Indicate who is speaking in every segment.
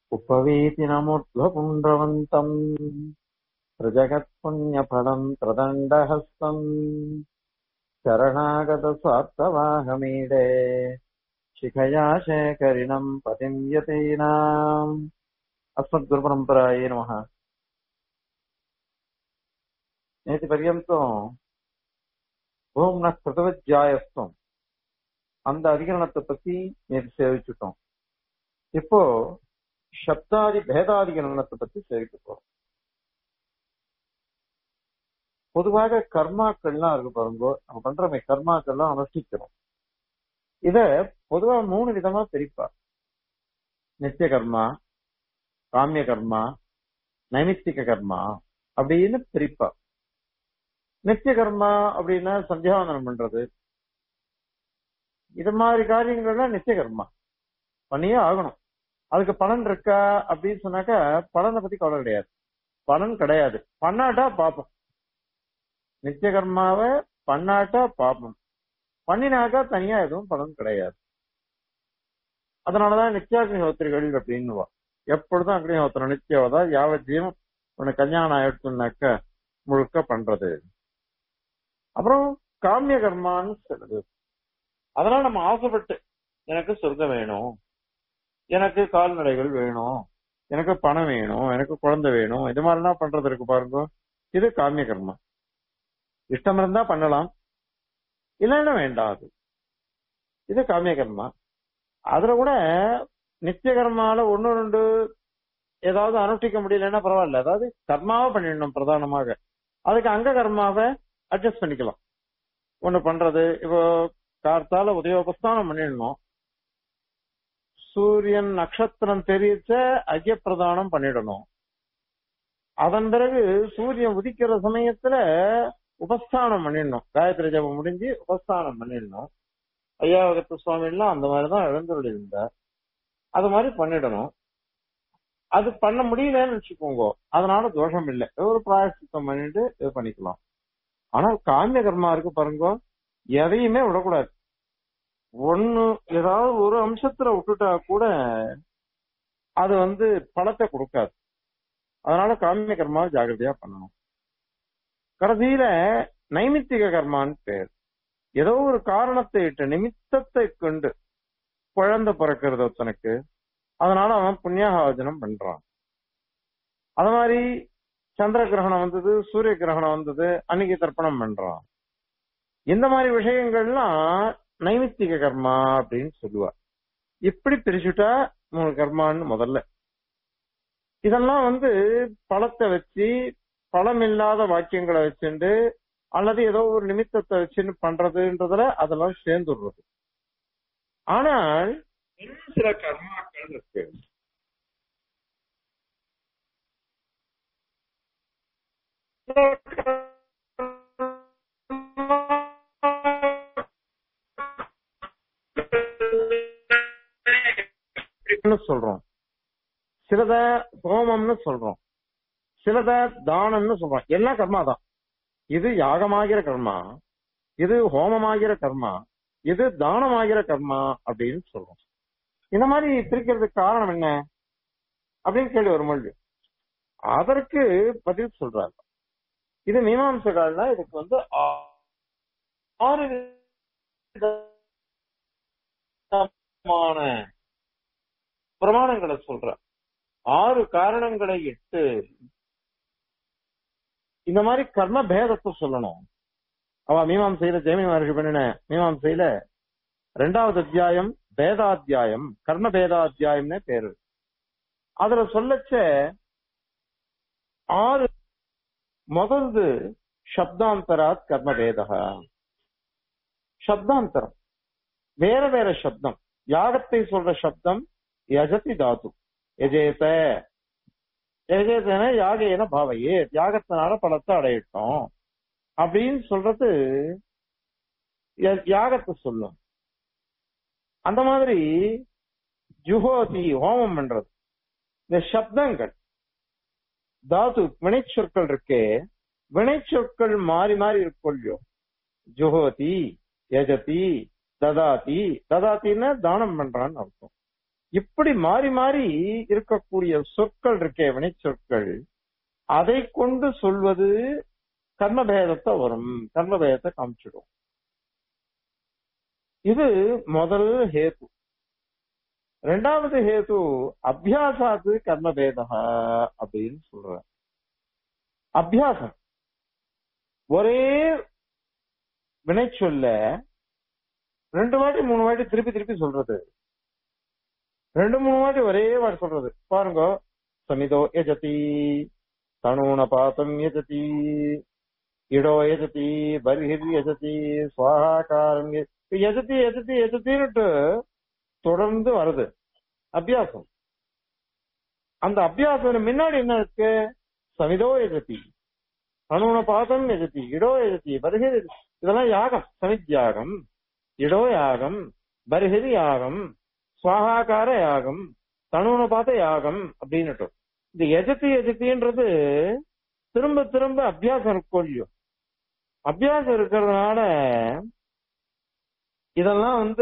Speaker 1: उपवीतिनमुर्ध्वपुण्ड्रवन्तम् प्रजगत्पुण्यफलम् प्रदण्डहस्तम् शरणागतस्वार्थवाहमीडे शिखया शेखरिणम् पतिम् यतीनाम् अस्मद्गुरुपरम्परायै नमः நேற்று பர்யந்தம் ஓம் ந கிருதவஜாயஸ்தம் அந்த அதிகரணத்தை பத்தி நேற்று சேவிச்சுட்டோம் இப்போ சப்தாதி பேதாதிகரணத்தை பத்தி சேவிக்க போறோம் பொதுவாக கர்மாக்கள்லாம் இருக்கு பாருங்க நம்ம பண்றமே கர்மாக்கள்லாம் அனுஷ்டிக்கிறோம் இத பொதுவா மூணு விதமா பிரிப்பா நித்திய கர்மா காமிய கர்மா நைமித்திக கர்மா அப்படின்னு பிரிப்பா நித்திய கர்மா அப்படின்னா சந்தியாவந்தனம் பண்றது இது மாதிரி காரியங்கள்லாம் நித்திய கர்மா பண்ணியே ஆகணும் அதுக்கு பலன் இருக்கா அப்படின்னு சொன்னாக்கா பலனை பத்தி கவலை கிடையாது பலன் கிடையாது பண்ணாட்டா பாப்போம் நித்திய கர்மாவை பண்ணாட்டா பாப்போம் பண்ணினாக்கா தனியா எதுவும் பலன் கிடையாது அதனாலதான் நித்தியாக்னிஹோத்திரிகள் அப்படின்னுவா எப்பொழுதும் அக்னிஹோத்திரம் நித்தியவதா யாவ ஜீவம் உனக்கு கல்யாணம் ஆயிடுச்சுனாக்க முழுக்க பண்றது அப்புறம் காமிய கர்மான்னு சொல்லுது அதனால நம்ம ஆசைப்பட்டு எனக்கு சொர்க்கம் வேணும் எனக்கு கால்நடைகள் வேணும் எனக்கு பணம் வேணும் எனக்கு குழந்தை வேணும் இது மாதிரிலாம் பண்றது இருக்கு பாருங்க இது காமிய கர்மா இஷ்டம் இருந்தா பண்ணலாம் இல்லைன்னா வேண்டாம் அது இது காமிய கர்மா அதுல கூட நித்திய கர்மால ஒன்னு ரெண்டு ஏதாவது அனுஷ்டிக்க முடியலன்னா பரவாயில்ல அதாவது கர்மாவை பண்ணிடணும் பிரதானமாக அதுக்கு அங்க கர்மாவை அட்ஜஸ்ட் பண்ணிக்கலாம் ஒண்ணு பண்றது இப்போ கார்த்தால உதயோபஸ்தானம் பண்ணிடணும் சூரியன் நட்சத்திரம் தெரிவிச்ச ஐக்கிய பிரதானம் பண்ணிடணும் அதன் பிறகு சூரியன் உதிக்கிற சமயத்துல உபஸ்தானம் பண்ணிடணும் காயத்ரி ஜபம் முடிஞ்சு உபஸ்தானம் பண்ணிடணும் ஐயாவகத்து சுவாமி எல்லாம் அந்த மாதிரிதான் எழுந்துள்ள இருந்தார் அது மாதிரி பண்ணிடணும் அது பண்ண முடியலன்னு வச்சுக்கோங்க அதனால தோஷம் இல்லை ஒரு பிராயசித்தம் பண்ணிட்டு இது பண்ணிக்கலாம் ஆனா காமிய கர்மா இருக்கு பாருங்க எதையுமே விடக்கூடாது ஒண்ணு ஏதாவது ஒரு அம்சத்துல விட்டுட்டா கூட அது வந்து பழத்தை கொடுக்காது அதனால காமிய கர்மாவை ஜாகிரதையா பண்ணணும் கடைசியில நைமித்திக கர்மான்னு பேர் ஏதோ ஒரு காரணத்தை இட்டு நிமித்தத்தை கொண்டு குழந்தை பிறக்கிறது ஒருத்தனுக்கு அதனால அவன் புண்ணியாகாவஜனம் பண்றான் அது மாதிரி சந்திர கிரகணம் வந்தது சூரிய கிரகணம் வந்தது அன்னைக்கு தர்ப்பணம் பண்றான் இந்த மாதிரி விஷயங்கள்லாம் நைமித்திக கர்மா அப்படின்னு சொல்லுவா இப்படி பிரிச்சுட்டா மூணு கர்மான்னு முதல்ல இதெல்லாம் வந்து பழத்தை வச்சு பழம் இல்லாத வாக்கியங்களை வச்சுண்டு அல்லது ஏதோ ஒரு நிமித்தத்தை வச்சுன்னு பண்றதுன்றதுல அதெல்லாம் சேர்ந்துடுறது ஆனால் இன்னும் சில கர்மாக்கள் இருக்கு சொல்றோம் சிலத ஹோமம்னு சொல்றோம் சிலத தானம்னு சொல்றோம் எல்லாம் கர்மா தான் இது யாகமாகிற கர்மா இது ஹோமமாகிற கர்மா இது தானமாகிற கர்மா அப்படின்னு சொல்றோம் இந்த மாதிரி பிரிக்கிறதுக்கு காரணம் என்ன அப்படின்னு கேள்வி ஒரு மொழி அதற்கு பதில் சொல்றாங்க இது மீமாம்சகால்னா இதுக்கு வந்து ஆறு விதமான பிரமாணங்களை சொல்ற ஆறு காரணங்களை இட்டு இந்த மாதிரி கர்ம பேதத்தை சொல்லணும் அவ மீமாம்சையில ஜெயமி மகர்ஷி பண்ணின மீமாம்சையில ரெண்டாவது அத்தியாயம் பேதாத்தியாயம் கர்ம பேதாத்தியாயம்னே பேரு அதுல சொல்லச்ச ஆறு முதல்து சப்தாந்தராத் கர்ம பேதா சப்தாந்தரம் வேற வேற சப்தம் யாகத்தை சொல்ற சப்தம் யஜதி தாது எஜேத எஜேதன யாகேன பாவையே யாகத்தினால பலத்தை அடையிட்டோம் அப்படின்னு சொல்றது யாகத்தை சொல்லும் அந்த மாதிரி ஜுஹோதி ஹோமம் பண்றது இந்த சப்தங்கள் தாது வினைச்சொற்கள் இருக்கே வினைச்சொற்கள் மாறி மாறி இருக்கொள்ளியோ ஜுஹோதி யஜதி ததாதி ததாத்தின்னா தானம் பண்றான்னு அர்த்தம் இப்படி மாறி மாறி இருக்கக்கூடிய சொற்கள் இருக்கே வினை சொற்கள் அதை கொண்டு சொல்வது கர்மபேதத்தை வரும் கர்மபேதத்தை காமிச்சிடும் இது முதல் ஹேத்து ரெண்டாவது ஹேத்து அபியாசாத்து கர்மபேதா அப்படின்னு சொல்ற அபியாசம் ஒரே வினை சொல்ல ரெண்டு வாட்டி மூணு வாட்டி திருப்பி திருப்பி சொல்றது ரெண்டு மூணு வாட்டி ஒரே வாட்டி சொல்றது பாருங்க சமிதோ எஜதி தனூன பாத்தம் எஜதி இடோ எஜதி பர்ஹிர் எஜதி சுவாகாரம் எஜதி எஜதி எஜத்தின்னுட்டு தொடர்ந்து வருது அபியாசம் அந்த அபியாசம் முன்னாடி என்ன இருக்கு சமிதோ எஜதி அணுன பாதம் எஜதி இடோ எஜதி பருகிரி இதெல்லாம் யாகம் சமித் யாகம் இடோ யாகம் பருகிரி யாகம் சுவாகார யாகம் தனுன பாத யாகம் அப்படின்னுட்டு இந்த எஜதி எஜத்தின்றது திரும்ப திரும்ப அபியாசம் இருக்கும் இல்லையோ அபியாசம் இருக்கிறதுனால இதெல்லாம் வந்து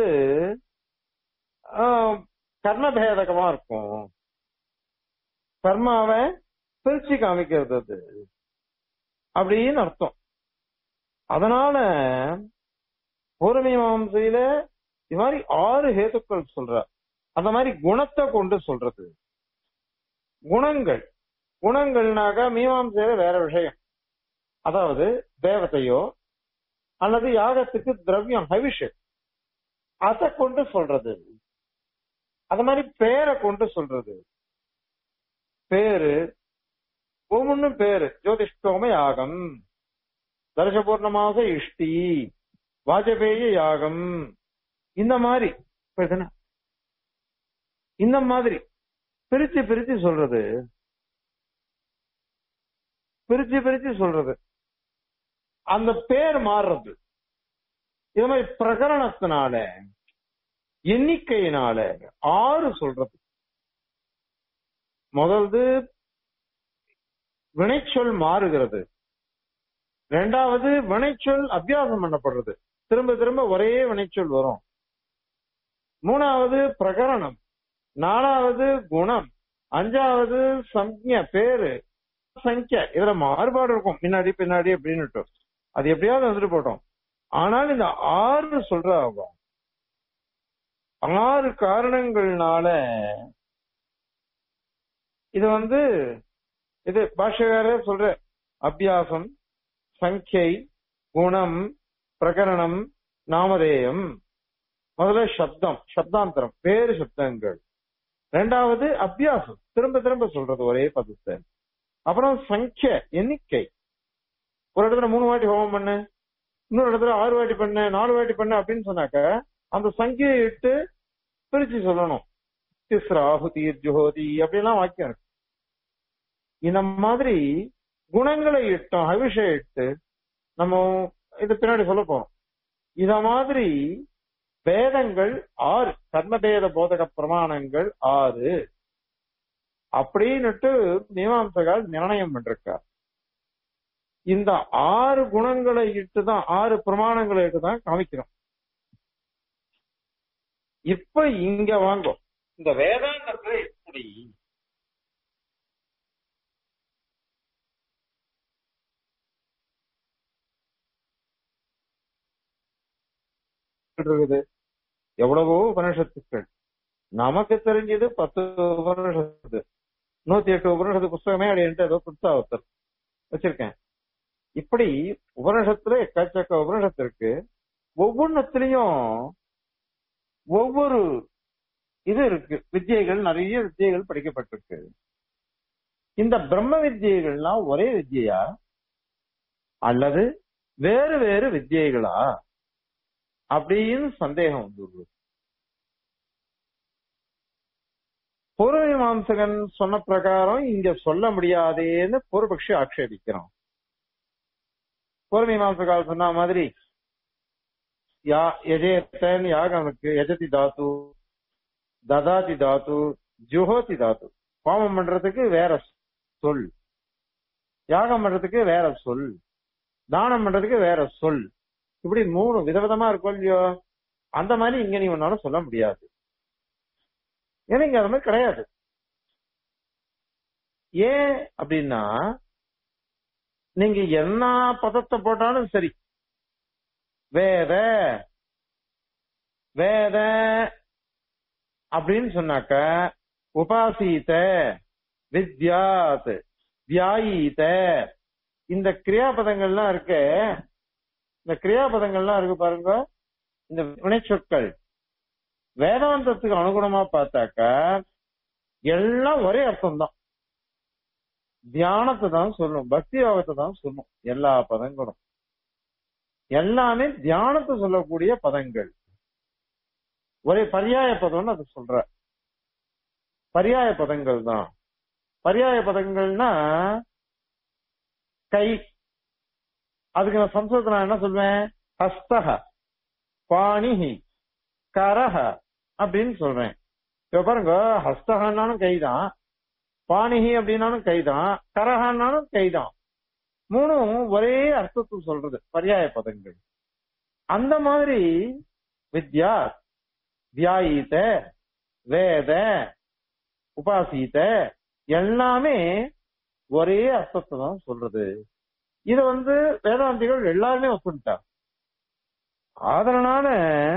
Speaker 1: கர்மபேதகமா இருக்கும் கர்மாவை பிரிச்சு காமிக்கிறது அது அப்படின்னு அர்த்தம் அதனால பூர்வமீமாசையில இது மாதிரி ஆறு ஹேத்துக்கள் சொல்ற அந்த மாதிரி குணத்தை கொண்டு சொல்றது குணங்கள் குணங்கள்னாக்கா மீமாசையில வேற விஷயம் அதாவது தேவதையோ அல்லது யாகத்துக்கு திரவியம் ஹவிஷ் அதை கொண்டு சொல்றது அது மாதிரி பேரை கொண்டு சொல்றது பேரு ஒவ்வொன்றும் பேரு ஜோதிஷ்டோம யாகம் தர்ஷபூர்ணமாச இஷ்டி வாஜபேய யாகம் இந்த மாதிரி இந்த மாதிரி பிரிச்சு பிரிச்சு சொல்றது பிரிச்சு பிரிச்சு சொல்றது அந்த பேர் மாறுறது இது மாதிரி பிரகரணத்தினால எண்ணிக்கையினால ஆறு சொல்றது முதல்து வினைச்சொல் மாறுகிறது ரெண்டாவது வினைச்சொல் அபியாசம் பண்ணப்படுறது திரும்ப திரும்ப ஒரே வினைச்சொல் வரும் மூணாவது பிரகரணம் நாலாவது குணம் அஞ்சாவது சம்ஞ பேரு சங்கிய இதுல மாறுபாடு இருக்கும் முன்னாடி பின்னாடி அப்படின்னுட்டு அது எப்படியாவது வந்துட்டு போட்டோம் ஆனால் இந்த ஆறு சொல்ற ஆகும் ஆறு காரணங்கள்னால இது வந்து இது பாஷகாரர் சொல்ற அபியாசம் சங்கை குணம் பிரகரணம் நாமதேயம் முதல்ல சப்தம் சப்தாந்தரம் வேறு சப்தங்கள் ரெண்டாவது அபியாசம் திரும்ப திரும்ப சொல்றது ஒரே பதத்தை அப்புறம் சங்கிய எண்ணிக்கை ஒரு இடத்துல மூணு வாட்டி ஹோமம் பண்ணு இன்னொரு இடத்துல ஆறு வாட்டி பண்ணு நாலு வாட்டி பண்ணு அப்படின்னு சொன்னாக்க அந்த சங்கியை இட்டு பிரிச்சு சொல்லணும் திஸ்ராஹுதி ஜுஹோதி அப்படிலாம் வாக்கியம் இருக்கு இந்த மாதிரி குணங்களை இட்டோம் அபிஷேகம் இட்டு நம்ம இது பின்னாடி சொல்ல போறோம் இத மாதிரி வேதங்கள் ஆறு கர்மபேத போதக பிரமாணங்கள் ஆறு அப்படின்னுட்டு மீமாம்சகால் நிர்ணயம் பண்ணிருக்கார் இந்த ஆறு குணங்களை இட்டுதான் ஆறு பிரமாணங்களை இட்டுதான் காமிக்கிறோம் இப்ப இங்க வாங்கும் இந்த வேதாந்தத்துல எப்படி இருக்குது எவ்வளவோ உபனிஷத்துக்கள் நமக்கு தெரிஞ்சது பத்து உபனிஷத்து நூத்தி எட்டு உபனிஷத்து புஸ்தகமே அப்படின்ட்டு ஏதோ கொடுத்தா ஒருத்தர் வச்சிருக்கேன் இப்படி உபனிஷத்துல எக்கச்சக்க உபனிஷத்து இருக்கு ஒவ்வொன்னத்திலையும் ஒவ்வொரு இது இருக்கு வித்தியைகள் நிறைய வித்தியைகள் படிக்கப்பட்டிருக்கு இந்த பிரம்ம வித்தியைகள்லாம் ஒரே வித்தியா அல்லது வேறு வேறு வித்தியைகளா அப்படின்னு சந்தேகம் வந்துள்ளது பூர்வமீமாம்சகன் சொன்ன பிரகாரம் இங்க சொல்ல முடியாதேன்னு பூர்வபக்ஷி ஆட்சேபிக்கிறான் பூர்வமீமாம்சகால் சொன்ன மாதிரி யா எஜேத்தன் யாகனுக்கு எஜதி தாத்து ததாதி தாத்து ஜுஹோதி தாத்து ஹோமம் பண்றதுக்கு வேற சொல் யாகம் பண்றதுக்கு வேற சொல் தானம் பண்றதுக்கு வேற சொல் இப்படி மூணு விதவிதமா இருக்கும் இல்லையோ அந்த மாதிரி இங்க நீ ஒன்னாலும் சொல்ல முடியாது ஏன்னா இங்க அது மாதிரி கிடையாது ஏன் அப்படின்னா நீங்க என்ன பதத்தை போட்டாலும் சரி வேத வேத அப்படின்னு சொன்னாக்க உபாசீத வித்யாத் தியாயீத இந்த கிரியாபதங்கள்லாம் இருக்கு இந்த கிரியாபதங்கள்லாம் இருக்கு பாருங்க இந்த வினைச்சொற்கள் வேதாந்தத்துக்கு அனுகுணமா பார்த்தாக்க எல்லாம் ஒரே அர்த்தம் தான் தியானத்தை தான் சொல்லும் பக்தி யோகத்தை தான் சொல்லும் எல்லா பதங்களும் எல்லாமே தியானத்தை சொல்லக்கூடிய பதங்கள் ஒரே பரியாய பதம்னு அது சொல்ற பரியாய பதங்கள் தான் பரியாய பதங்கள்னா கை அதுக்கு நான் சம்ஸ்கிருதத்துல நான் என்ன சொல்வேன் ஹஸ்தக பாணிஹி கரஹ அப்படின்னு சொல்றேன் இப்ப பாருங்க ஹஸ்தகன்னாலும் கைதான் பாணிஹி அப்படின்னாலும் கைதான் கரஹன்னாலும் கைதான் மூணும் ஒரே அர்த்தத்தை சொல்றது பரியாய பதங்கள் அந்த மாதிரி வித்யா தியாயித்த வேத உபாசித்த எல்லாமே ஒரே அர்த்தத்தை தான் சொல்றது இது வந்து வேதாந்திகள் எல்லாருமே ஒப்புட்டா அதனால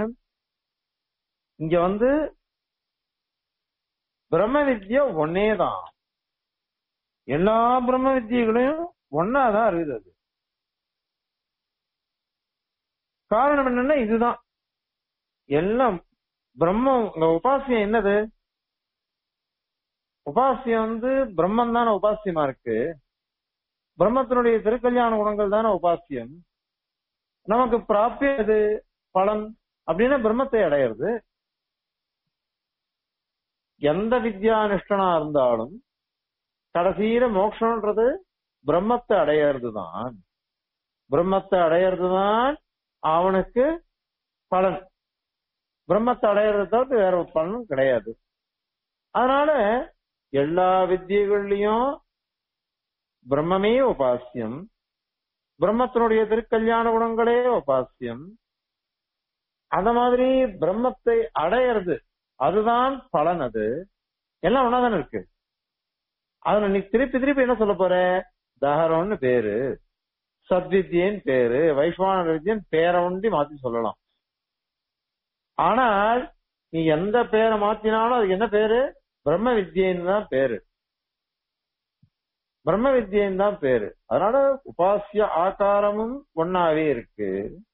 Speaker 1: இங்க வந்து பிரம்ம வித்யா ஒன்னேதான் எல்லா பிரம்ம வித்தியைகளையும் ஒன்னாதான் இருக்குது அது காரணம் என்னன்னா இதுதான் எல்லாம் பிரம்மம் இங்க உபாசியம் என்னது உபாசியம் வந்து பிரம்மம் தானே உபாசியமா இருக்கு பிரம்மத்தினுடைய திருக்கல்யாண குணங்கள் தானே உபாசியம் நமக்கு பிராப்தியம் எது பலன் அப்படின்னா பிரம்மத்தை அடையிறது எந்த வித்யானிஷ்டனா இருந்தாலும் கடைசியில மோட்சம்ன்றது பிரம்மத்தை அடையிறது தான் பிரம்மத்தை அடையிறது தான் அவனுக்கு பலன் பிரம்மத்தை அடையிறது தவிர்த்து வேற ஒரு பலனும் கிடையாது அதனால எல்லா வித்தியகள்லயும் பிரம்மமே உபாசியம் பிரம்மத்தினுடைய திருக்கல்யாண குணங்களே உபாசியம் அந்த மாதிரி பிரம்மத்தை அடையிறது அதுதான் பலன் அது எல்லாம் ஒன்னாதானே இருக்கு அதுல நீ திருப்பி திருப்பி என்ன சொல்ல போற தஹரம்னு பேரு சத்வித்யன் பேரு வைஷ்வான வித்யன் பேரை ஒண்டி மாத்தி சொல்லலாம் ஆனால் நீ எந்த பேரை மாத்தினாலும் அதுக்கு என்ன பேரு பிரம்ம வித்யன்னு தான் பேரு பிரம்ம வித்யன் தான் பேரு அதனால உபாசிய ஆகாரமும் ஒன்னாவே இருக்கு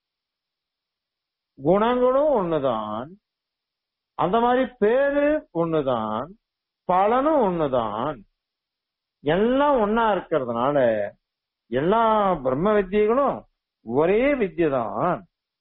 Speaker 1: குணங்களும் ஒண்ணுதான் அந்த மாதிரி பேரு ஒண்ணுதான் பலனும் ஒண்ணுதான் எல்லாம் ஒன்னா இருக்கிறதுனால எல்லா பிரம்ம வித்தியைகளும் ஒரே வித்யை தான்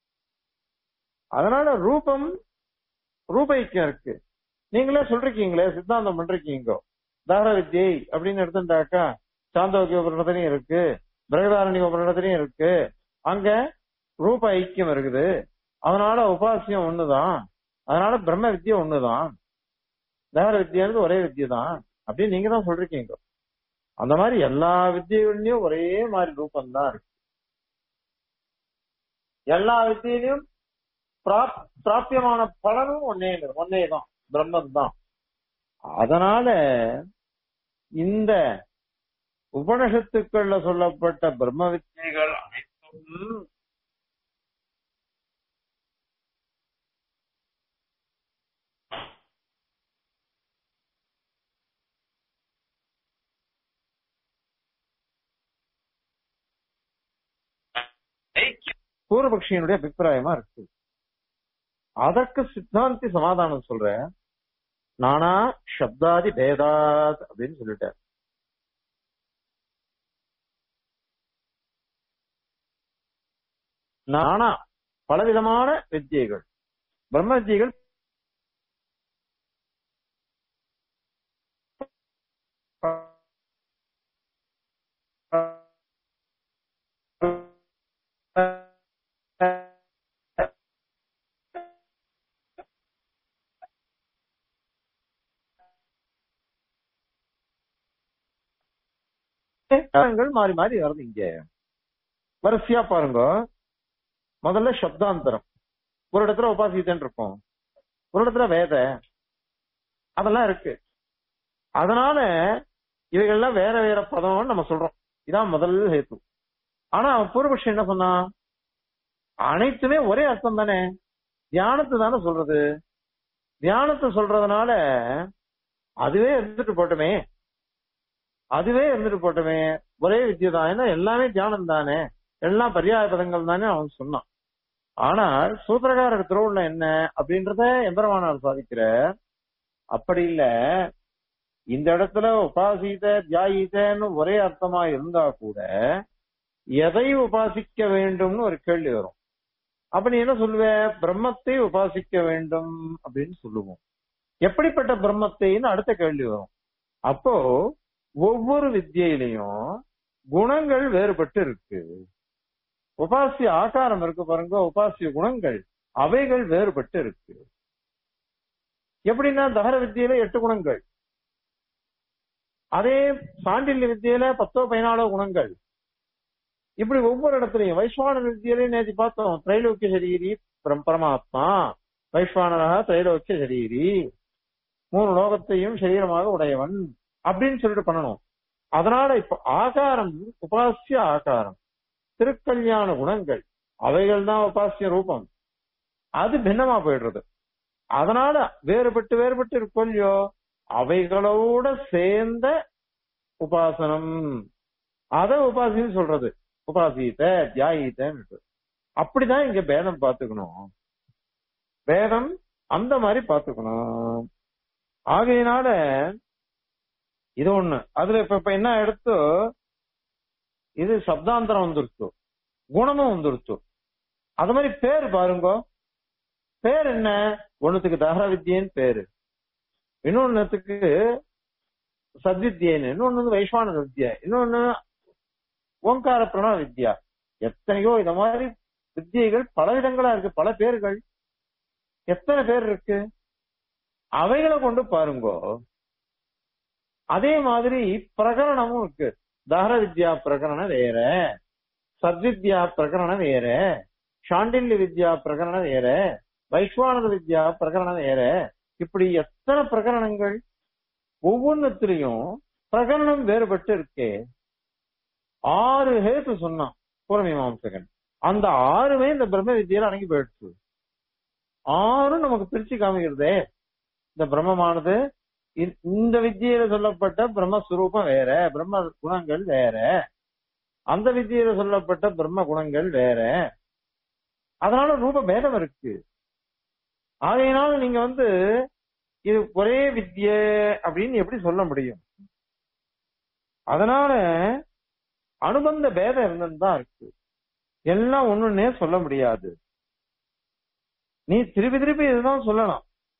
Speaker 1: அதனால ரூபம் ரூபைக்கம் இருக்கு நீங்களே சொல்றீங்களே சித்தாந்தம் பண்றீங்க தார வித்யை அப்படின்னு எடுத்துட்டாக்கா சாந்தோக்கிய உபரிடத்துலயும் இருக்கு பிரகதாரணி உபரிடத்துலயும் இருக்கு அங்க ரூப ஐக்கியம் இருக்குது அதனால உபாசியம் ஒண்ணுதான் அதனால பிரம்ம வித்யா ஒண்ணுதான் தார வித்யானது ஒரே வித்யை தான் அப்படின்னு நீங்க தான் சொல்றீங்க அந்த மாதிரி எல்லா வித்தியகள்லயும் ஒரே மாதிரி ரூபம் தான் இருக்கு எல்லா வித்தியிலையும் பிராபியமான பலனும் ஒன்னே ஒன்னே தான் பிரம்மன் தான் அதனால இந்த உபனிஷத்துக்கள்ல சொல்லப்பட்ட பிரம்ம வித்தியைகள் அனைத்தும் பூர்வபக்ஷியனுடைய அபிப்பிராயமா இருக்கு அதற்கு சித்தாந்தி சமாதானம் சொல்ற நானா சப்தாதி பேதாத் அப்படின்னு சொல்லிட்டார் நானா பலவிதமான வித்தியைகள் பிரம்ம வித்தியைகள் காலங்கள் மாறி மாறி வருது இங்க வரிசையா பாருங்க முதல்ல சப்தாந்தரம் ஒரு இடத்துல உபாசித்தன் இருக்கும் ஒரு இடத்துல வேத அதெல்லாம் இருக்கு அதனால இவைகள்லாம் வேற வேற பதம்னு நம்ம சொல்றோம் இதான் முதல் ஹேத்து ஆனா அவன் பூர்வபக்ஷம் என்ன சொன்னான் அனைத்துமே ஒரே அர்த்தம் தானே தியானத்தை தானே சொல்றது தியானத்தை சொல்றதுனால அதுவே இருந்துட்டு போட்டுமே அதுவே இருந்துட்டு போட்டுமே ஒரே வித்தியை தான் ஏன்னா எல்லாமே தியானம் தானே எல்லாம் பரியாய பதங்கள் தானே அவன் சொன்னான் ஆனால் சூத்திரகாரர் திருவுள்ள என்ன அப்படின்றத எம்பெருமானார் சாதிக்கிற அப்படி இல்ல இந்த இடத்துல உபாசித்த தியாயித்தன்னு ஒரே அர்த்தமா இருந்தா கூட எதை உபாசிக்க வேண்டும்னு ஒரு கேள்வி வரும் அப்ப நீ என்ன சொல்லுவ பிரம்மத்தை உபாசிக்க வேண்டும் அப்படின்னு சொல்லுவோம் எப்படிப்பட்ட பிரம்மத்தைன்னு அடுத்த கேள்வி வரும் அப்போ ஒவ்வொரு வித்தியிலையும் குணங்கள் வேறுபட்டு இருக்கு உபாசிய ஆகாரம் இருக்கு பாருங்க உபாசிய குணங்கள் அவைகள் வேறுபட்டு இருக்கு எப்படின்னா தகர வித்தியில எட்டு குணங்கள் அதே சாண்டில்ய வித்தியில பத்தோ பதினாலோ குணங்கள் இப்படி ஒவ்வொரு இடத்துலயும் வைஸ்வான வித்தியிலையும் நேற்று பார்த்தோம் திரைலோக்கிய சரீரி பரம்- பரமாத்மா வைஸ்வானராக திரைலோக்கிய சரீரி மூணு லோகத்தையும் சரீரமாக உடையவன் அப்படின்னு சொல்லிட்டு பண்ணணும் அதனால இப்ப ஆகாரம் உபாசிய ஆகாரம் திருக்கல்யாண குணங்கள் அவைகள் தான் உபாசிய ரூபம் அது பின்னமா போயிடுறது அதனால வேறுபட்டு வேறுபட்டு இருக்கும் இல்லையோ அவைகளோட சேர்ந்த உபாசனம் அத உபாசின்னு சொல்றது உபாசித்த தியாயித்தன்னு அப்படிதான் இங்க பேதம் பாத்துக்கணும் வேதம் அந்த மாதிரி பாத்துக்கணும் ஆகையினால இது ஒண்ணு அதுல இப்ப இப்ப என்ன எடுத்து இது சப்தாந்தரம் வந்துருச்சு குணமும் வந்துருச்சு அது மாதிரி பேர் பாருங்க பேர் என்ன ஒண்ணுத்துக்கு தகர வித்யன்னு பேரு இன்னொன்னுத்துக்கு சத்வித்யன்னு இன்னொன்னு வந்து வைஸ்வான வித்யா இன்னொன்னு ஓங்கார பிரணவ வித்யா எத்தனையோ இந்த மாதிரி வித்தியைகள் பல விதங்களா இருக்கு பல பேர்கள் எத்தனை பேர் இருக்கு அவைகளை கொண்டு பாருங்கோ அதே மாதிரி பிரகரணமும் இருக்கு தகர வித்யா பிரகரணம் வேற சத்வித்யா பிரகரணம் வேற சாண்டில்ய வித்யா பிரகரணம் வேற வைஸ்வானத வித்யா பிரகரணம் வேற இப்படி எத்தனை பிரகரணங்கள் ஒவ்வொன்னுத்திலையும் பிரகரணம் வேறுபட்டு இருக்கே ஆறு ஹேத்து சொன்னான் பூர்வமீமாம்சகன் அந்த ஆறுமே இந்த பிரம்ம வித்தியில அடங்கி போயிடுச்சு ஆறும் நமக்கு பிரிச்சு காமிக்கிறதே இந்த பிரம்மமானது இ- இந்த வித்தியில சொல்லப்பட்ட பிரம்மஸ்வரூபம் வேற பிரம்ம குணங்கள் வேற அந்த வித்தியில சொல்லப்பட்ட பிரம்ம குணங்கள் வேற அதனால ரூப பேதம் இருக்கு ஆகையினால நீங்க வந்து இது ஒரே வித்ய அப்படின்னு எப்படி சொல்ல முடியும் அதனால அனுபந்த பேதம் இருந்துன்னு தான் இருக்கு எல்லாம் ஒண்ணுன்னே சொல்ல முடியாது நீ திருப்பி திருப்பி இதுதான் சொல்லலாம்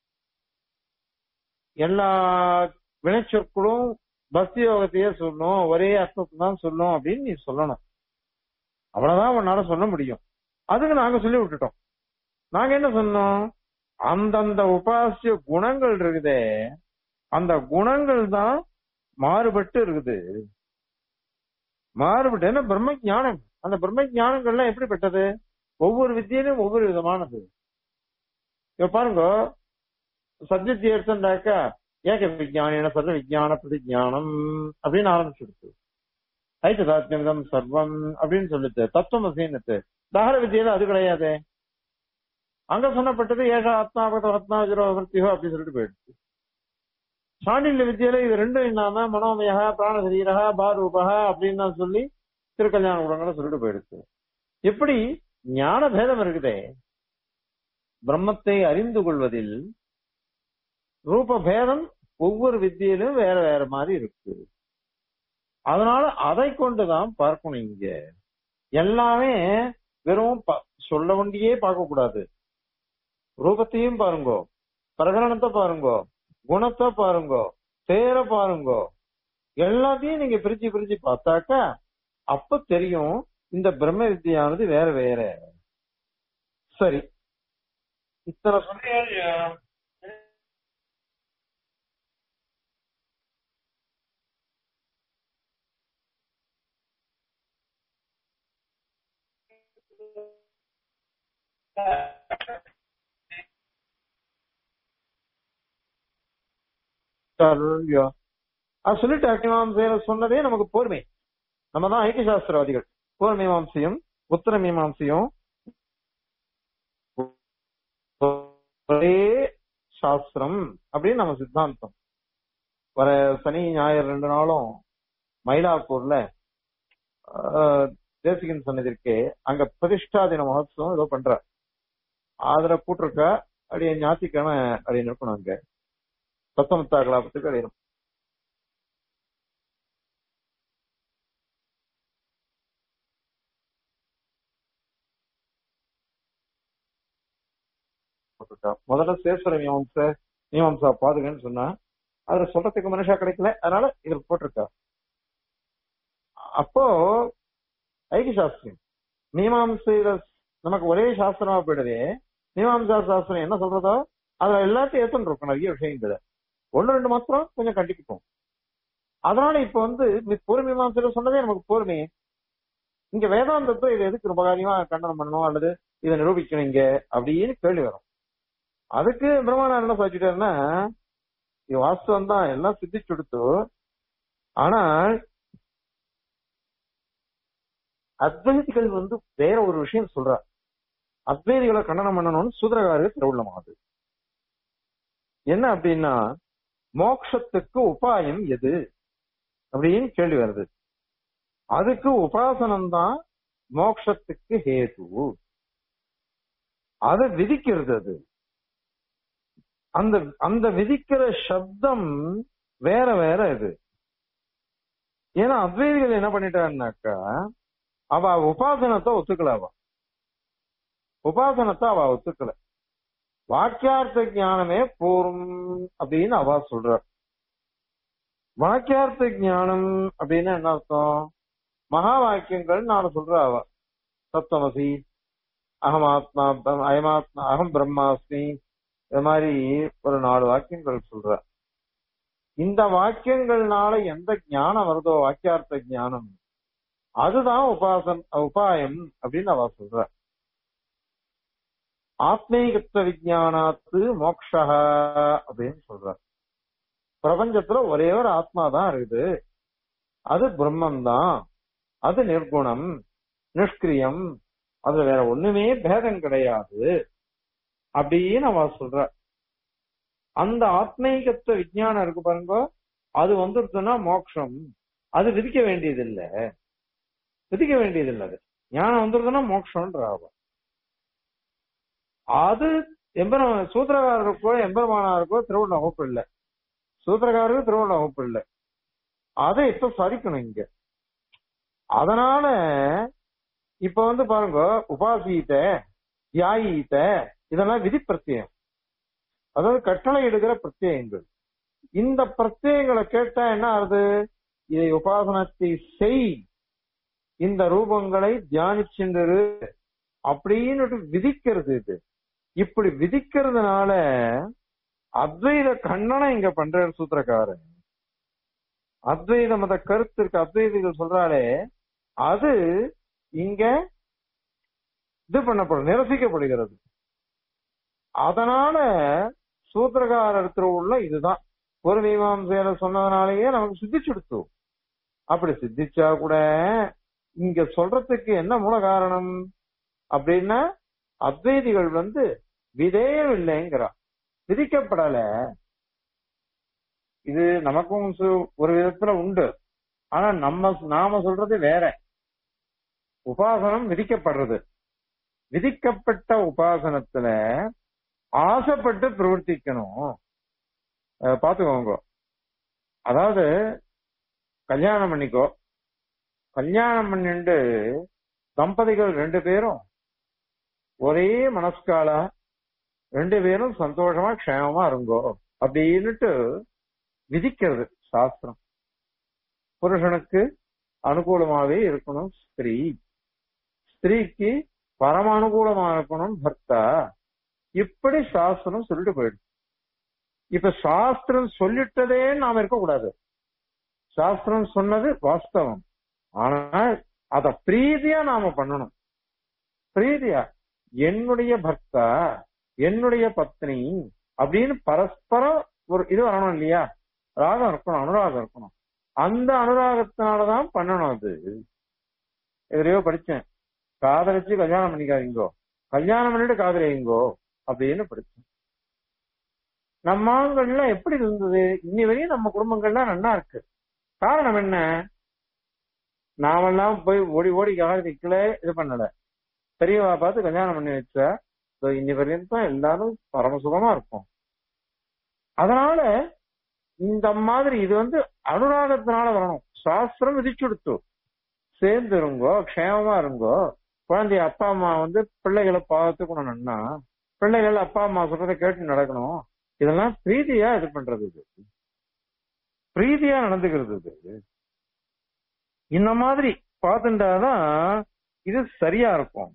Speaker 1: எல்லா வினைச்சொற்களும் பக்தி யோகத்தையே சொல்லணும் ஒரே அர்த்தத்தை தான் சொல்லும் அப்படின்னு நீ சொல்லணும் அவ்வளவுதான் உன்னால சொல்ல முடியும் அதுக்கு நாங்க சொல்லி விட்டுட்டோம் நாங்க என்ன சொன்னோம் அந்தந்த உபாசிய குணங்கள் இருக்குதே அந்த குணங்கள் தான் மாறுபட்டு இருக்குது மாறுபட்டு ஏன்னா பிரம்ம ஞானம் அந்த பிரம்ம ஞானங்கள்லாம் எப்படிப்பட்டது ஒவ்வொரு வித்தியிலும் ஒவ்வொரு விதமானது இப்ப பாருங்க சப்ஜெக்ட் எடுத்துட்டாக்கா ஏக விஜயானின சர்வ விஜயான பிரதிஜானம் அப்படின்னு ஆரம்பிச்சிடுச்சு ஐத்ததாத்மியம் சர்வம் அப்படின்னு சொல்லுது தத்துவமசீனத்து தகர வித்தியில அது கிடையாது அங்க சொன்னப்பட்டது ஏக ஆத்மா பகவத் ஆத்மா ஜீரோ விருத்தியோ அப்படின்னு சொல்லிட்டு போயிடுச்சு சாண்டில்ய வித்தியில இது ரெண்டும் இல்லாம மனோமயா பிராணசரீரா பாரூபா அப்படின்னு தான் சொல்லி திருக்கல்யாண குணங்களை சொல்லிட்டு போயிடுச்சு எப்படி ஞான பேதம் இருக்குதே பிரம்மத்தை அறிந்து கொள்வதில் ரூப பேதம் ஒவ்வொரு வித்தியிலும் வேற வேற மாதிரி இருக்கு அதனால அதை கொண்டுதான் பார்க்கணும் இங்க எல்லாமே வெறும் ப- சொல்ல வேண்டியே பார்க்க கூடாது ரூபத்தையும் பாருங்கோ பிரகரணத்தை பாருங்கோ குணத்தை பாருங்கோ பேரை பாருங்கோ எல்லாத்தையும் நீங்க பிரிச்சு பிரிச்சு பார்த்தாக்கா அப்ப தெரியும் இந்த பிரம்ம வித்தியானது வேற வேற சரி இத்தனை சொல்லியா சொல்லிட்டாரு அது சொல்லிட்டு அக்னிமாம்சையில சொன்னதே நமக்கு போர்மை நம்ம தான் ஐக்கிய சாஸ்திரவாதிகள் பூர்வ மீமாம்சையும் உத்தர மீமாம்சையும் ஒரே சாஸ்திரம் அப்படின்னு நம்ம சித்தாந்தம் வர சனி ஞாயிறு ரெண்டு நாளும் மயிலாப்பூர்ல ஆஹ், தேசிகன் சன்னதி இருக்கே அங்க பிரதிஷ்டா தின மகோத்சவம் ஏதோ பண்ற அதுல கூட்டிருக்கா அப்படியே ஞாயிற்றுக்கிழமை அப்படின்னு இருக்கணும் அங்க பத்தொன்பத்தா கலாபத்துக்கு அப்படி இருக்கும் போட்டிருக்கா. முதல்ல சேஸ்வர மீமாம்ச மீமாம்சா பாதுகன்னு சொன்னா அதுல சொல்றதுக்கு மனுஷா கிடைக்கல அதனால இதில் போட்டிருக்கா அப்போ ஐக்கிய சாஸ்திரம் மீமாம்சையில நமக்கு ஒரே சாஸ்திரமா போயிடுதே மீமாம்சா சாஸ்திரம் என்ன சொல்றதோ அதுல எல்லாத்தையும் ஏத்துன்னு இருக்கும் நிறைய விஷயங்களை ஒண்ணு ரெண்டு மாத்திரம் கொஞ்சம் கண்டிப்போம் அதனால இப்ப வந்து பூர்வ மீமாம்சையில சொன்னதே நமக்கு பூர்வமே இங்க வேதாந்தத்தை இதை எதுக்கு ரொம்ப காரியமா கண்டனம் பண்ணணும் அல்லது இதை நிரூபிக்கணும் இங்க அப்படின்னு கேள்வி வரும் அதுக்கு பிரம்மாணம் என்ன சொல்லிட்டாருன்னா இது வாஸ்தவம் தான் எல்லாம் சித்திச்சு கொடுத்து ஆனால் அத்வைதிகள் வந்து வேற ஒரு விஷயம் சொல்றார் அத்வைதிகளை கண்டனம் பண்ணணும்னு சூத்திரகாரு திருவுள்ளமாகுது என்ன அப்படின்னா மோக்ஷத்துக்கு உபாயம் எது அப்படின்னு கேள்வி வருது அதுக்கு உபாசனம் தான் மோக்ஷத்துக்கு ஹேது அதை விதிக்கிறது அது அந்த அந்த விதிக்கிற சப்தம் வேற வேற இது ஏன்னா அத்வைதிகள் என்ன பண்ணிட்டாருனாக்கா அவ உபாசனத்தை ஒத்துக்கல அவ உபாசனத்தை அவ ஒத்துக்கல வாக்கியார்த்த ஞானமே போரும் அப்படின்னு அவ சொல்ற வாக்கியார்த்த ஞானம் அப்படின்னு என்ன அர்த்தம் மகா வாக்கியங்கள் நான் சொல்ற அவ சப்தமசி அகம் ஆத்மா ப- அயமாத்மா அகம் பிரம்மாஸ்மி இது மாதிரி ஒரு நாலு வாக்கியங்கள் சொல்ற இந்த வாக்கியங்கள்னால எந்த ஞானம் வருதோ வாக்கியார்த்த ஞானம் அதுதான் உபாசன் உபாயம் அப்படின்னு அவ சொல்ற ஆத்மீகத்துவ விஜயானாத்து மோக்ஷா அப்படின்னு சொல்ற பிரபஞ்சத்துல ஒரே ஒரு ஆத்மா தான் இருக்குது அது பிரம்மம் தான் அது நிர்குணம் நிஷ்கிரியம் அதுல வேற ஒண்ணுமே பேதம் கிடையாது அப்படின்னு அவ சொல்ற அந்த ஆத்மீகத்துவ விஞ்ஞானம் இருக்கு பாருங்க அது வந்துருச்சுன்னா மோட்சம் அது விதிக்க வேண்டியது இல்ல விதிக்க வேண்டியது இல்ல அது ஞானம் வந்துருதுன்னா மோட்சம்ன்ற அவ அது எம்பெருமான சூத்திரகாரருக்கோ எம்பெருமானாருக்கோ திருவண்ண வகுப்பு இல்ல சூத்திரகாரருக்கு திருவண்ண வகுப்பு இல்ல அதை இப்ப சரிக்கணும் இங்க அதனால இப்ப வந்து பாருங்க உபாசீத்த தியாயீத்த இதெல்லாம் விதி பிரத்யம் அதாவது கட்டளை எடுக்கிற பிரத்யங்கள் இந்த பிரத்யங்களை கேட்டா என்ன ஆகுது இதை உபாசனத்தை செய் இந்த ரூபங்களை தியானிச்சென்று அப்படின்னு விதிக்கிறது இது இப்படி விதிக்கிறதுனால அத்வைத கண்ணனை இங்க பண்ற சூத்திரக்காரன் அத்வைத மத கருத்து இருக்கு அத்வைதிகள் சொல்றாலே அது இங்க இது பண்ணப்படும் நிரசிக்கப்படுகிறது அதனால சூத்திரகாரர் உள்ள இதுதான் ஒரு மீமாம்சையில சொன்னதுனாலேயே நமக்கு சித்திச்சுடுத்து அப்படி சித்திச்சா கூட இங்க சொல்றதுக்கு என்ன மூல காரணம் அப்படின்னா அத்வைதிகள் வந்து விதேயம் இல்லைங்கிறா விதிக்கப்படல இது நமக்கும் சு- ஒரு விதத்துல உண்டு ஆனா நம்ம நாம சொல்றது வேற உபாசனம் விதிக்கப்படுறது விதிக்கப்பட்ட உபாசனத்துல ஆசைப்பட்டு பிரவர்த்திக்கணும் அஹ் பாத்துக்கோங்க அதாவது கல்யாணம் பண்ணிக்கோ கல்யாணம் பண்ணிட்டு தம்பதிகள் ரெண்டு பேரும் ஒரே மனஸ்காலா ரெண்டு பேரும் சந்தோஷமா க்ஷேமமா இருங்கோ அப்படின்னுட்டு விதிக்கிறது சாஸ்திரம் புருஷனுக்கு அனுகூலமாவே இருக்கணும் ஸ்திரீ ஸ்திரீக்கு பரம அனுகூலமா இருக்கணும் பர்த்தா இப்படி சாஸ்திரம் சொல்லிட்டு போயிடுது இப்ப சாஸ்திரம் சொல்லிட்டதே நாம இருக்கக்கூடாது சாஸ்திரம் சொன்னது வாஸ்தவம் ஆனா அத பிரீதியா நாம பண்ணணும் பிரீதியா என்னுடைய பர்த்தா என்னுடைய பத்னி அப்படின்னு பரஸ்பரம் ஒரு இது வரணும் இல்லையா ராகம் இருக்கணும் அனுராகம் இருக்கணும் அந்த அனுராகத்தினாலதான் பண்ணணும் அது எதிரையோ படிச்சேன் காதலிச்சு கல்யாணம் பண்ணிக்காதீங்கோ கல்யாணம் பண்ணிட்டு காதலிங்கோ அப்படின்னு படிச்சேன் நம்ம ஆண்கள்லாம் எப்படி இருந்தது இன்னி வரையும் நம்ம குடும்பங்கள்லாம் நல்லா இருக்கு காரணம் என்ன நாமெல்லாம் போய் ஓடி ஓடி காதலிக்கல இது பண்ணல பெரியவா பார்த்து கல்யாணம் பண்ணி வச்சா இதோ இன்னி வரையும் தான் எல்லாரும் பரமசுகமா இருக்கும் அதனால இந்த மாதிரி இது வந்து அனுராகத்தினால வரணும் சாஸ்திரம் விதிச்சுடுத்து சேர்ந்து இருங்கோ க்ஷேமமா இருங்கோ குழந்தைய அப்பா அம்மா வந்து பிள்ளைகளை பார்த்துக்கணும்னா பிள்ளைகள் அப்பா அம்மா சொல்றதை கேட்டு நடக்கணும் இதெல்லாம் பிரீதியா இது பண்றது இது பிரீதியா நடந்துக்கிறது இது இந்த மாதிரி பார்த்துட்டாதான் இது சரியா இருக்கும்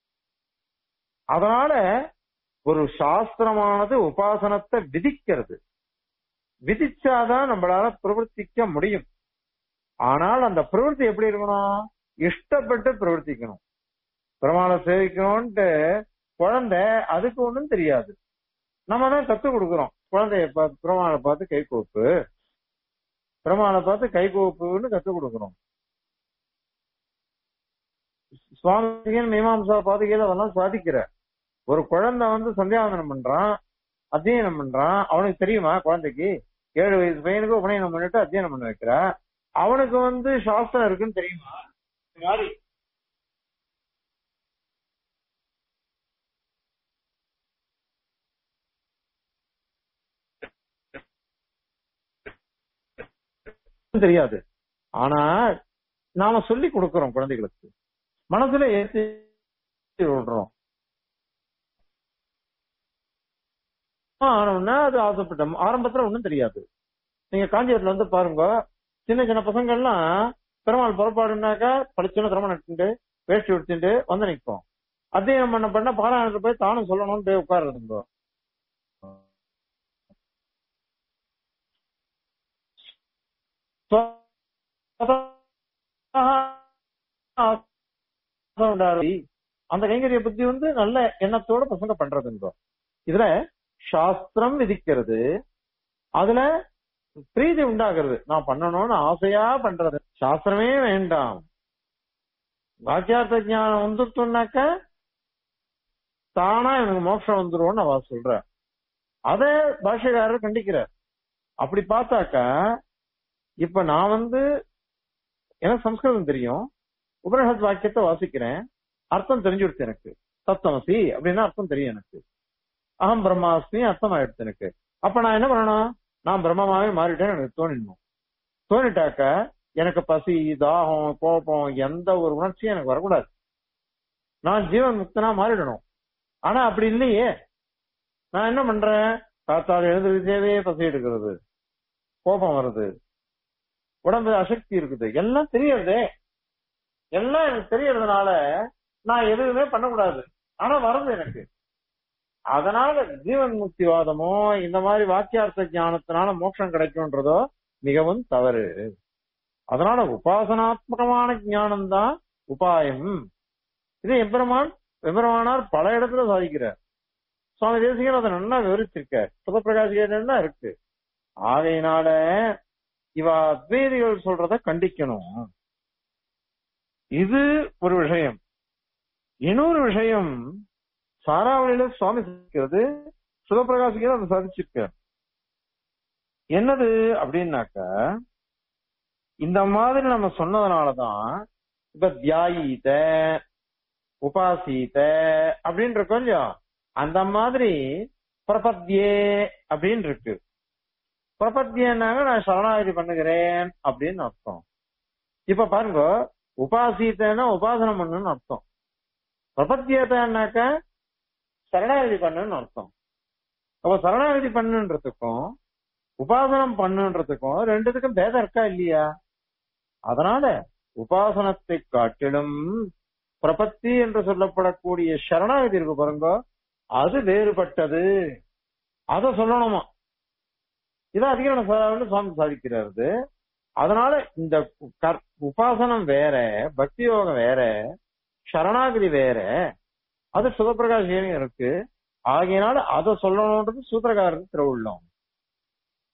Speaker 1: அதனால ஒரு சாஸ்திரமானது உபாசனத்தை விதிக்கிறது விதிச்சாதான் நம்மளால பிரவர்த்திக்க முடியும் ஆனால் அந்த பிரவൃத்தி எப்படி இருக்கணும் இஷ்டப்பட்டு பிரவர்த்திக்கணும் பெருமாளை சேவிக்கணும்ட்டு குழந்தை அதுக்கு ஒண்ணும் தெரியாது நம்ம தான் கத்து கொடுக்குறோம் குழந்தைய பார்த்து பெருமாளை பார்த்து கை கோப்பு பெருமாளை பார்த்து கை கோப்புன்னு கத்து கொடுக்குறோம் சுவாமிகள் மீமாம்சா பாதுகையில அதெல்லாம் சாதிக்கிற ஒரு குழந்தை வந்து சந்தியாவந்தனம் பண்றான் அத்தியனம் பண்றான் அவனுக்கு தெரியுமா குழந்தைக்கு ஏழு வயசு பையனுக்கு உபநயனம் பண்ணிட்டு அத்தியனம் பண்ண வைக்கிறா அவனுக்கு வந்து சாஸ்திரம் இருக்குன்னு தெரியுமா இந்த மாதிரி தெரியாது ஆனா நாம சொல்லி கொடுக்கிறோம் குழந்தைகளுக்கு மனசுல ஏத்தி விடுறோம் ஆனோம்னா அது ஆசைப்பட்டோம் ஆரம்பத்துல ஒண்ணும் தெரியாது நீங்க காஞ்சிபுரத்துல வந்து பாருங்க சின்ன சின்ன பசங்கள்லாம் பெருமாள் புறப்பாடுனாக்கா படிச்சுன்னு திறமை நட்டுண்டு வேஷ்டி எடுத்துட்டு வந்து நிற்போம் அத்தியனம் பண்ண பண்ண பாராயணத்துல போய் தானும் சொல்லணும்னு போய் உட்கார்றதுங்க அந்த கைங்கரிய புத்தி வந்து நல்ல எண்ணத்தோட பசங்க பண்றதுங்க இதுல சாஸ்திரம் விதிக்கிறது அதுல பிரீதி உண்டாகிறது நான் பண்ணணும்னு ஆசையா பண்றது சாஸ்திரமே வேண்டாம் வாக்கியார்த்த ஞானம் வந்துட்டோம்னாக்க தானா எனக்கு மோட்சம் வந்துரும்னு அவ சொல்ற அத பாஷகாரர் கண்டிக்கிறார் அப்படி பார்த்தாக்கா இப்ப நான் வந்து எனக்கு சம்ஸ்கிருதம் தெரியும் உபனிஷத் வாக்கியத்தை வாசிக்கிறேன் அர்த்தம் தெரிஞ்சுடுச்சு எனக்கு சப்தமசி அப்படின்னா அர்த்தம் தெரியும் எனக்கு அகம் பிரம்மாஸ்மி அர்த்தம் ஆயிடுச்சு எனக்கு அப்ப நான் என்ன பண்ணணும் நான் பிரம்மமாவே மாறிட்டேன்னு எனக்கு தோணிடணும் தோணிட்டாக்க எனக்கு பசி தாகம் கோபம் எந்த ஒரு உணர்ச்சியும் எனக்கு வரக்கூடாது நான் ஜீவன் முக்தனா மாறிடணும் ஆனா அப்படி இல்லையே நான் என்ன பண்றேன் காத்தால் எழுந்திருச்சேவே பசி எடுக்கிறது கோபம் வருது உடம்பு அசக்தி இருக்குது எல்லாம் தெரியறதே எல்லாம் எனக்கு தெரியறதுனால நான் எதுவுமே பண்ணக்கூடாது ஆனா வருது எனக்கு அதனால ஜீவன் முக்திவாதமோ இந்த மாதிரி வாக்கியார்த்த ஞானத்தினால மோட்சம் கிடைக்கும்ன்றதோ மிகவும் தவறு அதனால உபாசனாத்மகமான ஞானம் தான் உபாயம் இது எம்பெருமான் எம்பெருமானார் பல இடத்துல சாதிக்கிறார் சுவாமி தேசிகன் அதை நல்லா விவரிச்சிருக்கார் சுதப்பிரகாசிகா இருக்கு ஆகையினால இவ அத்வைதிகள் சொல்றத கண்டிக்கணும் இது ஒரு விஷயம் இன்னொரு விஷயம் சாராவளியில சுவாமி சாதிக்கிறது சிவபிரகாசிக்கு அதை சாதிச்சிருக்கார் என்னது அப்படின்னாக்க இந்த மாதிரி நம்ம சொன்னதுனாலதான் இப்ப தியாயீத உபாசீத அப்படின்னு இருக்கோம் இல்லையா அந்த மாதிரி பிரபத்யே அப்படின்னு இருக்கு பிரபத்தியன்னாங்க நான் சரணாகதி பண்ணுகிறேன் அப்படின்னு அர்த்தம் இப்ப பாருங்க உபாசித்தேன்னா உபாசனம் பண்ணுன்னு அர்த்தம் பிரபத்தியத்தான்னாக்க சரணாகதி பண்ணுன்னு அர்த்தம் அப்ப சரணாகதி பண்ணுன்றதுக்கும் உபாசனம் பண்ணுன்றதுக்கும் ரெண்டுத்துக்கும் பேதம் இருக்கா இல்லையா அதனால உபாசனத்தை காட்டிலும் பிரபத்தி என்று சொல்லப்படக்கூடிய சரணாகதி இருக்கு பாருங்க அது வேறுபட்டது அத சொல்லணுமா இதான் அதிகரண சாராவில் சுவாமி சாதிக்கிறாரு அதனால இந்த கர்- உபாசனம் வேற பக்தி யோகம் வேற சரணாகதி வேற அது சுகப்பிரகாஷம் இருக்கு ஆகையினால அதை சொல்லணும்ன்றது சூத்திரக்காரருக்கு திருவுள்ளம்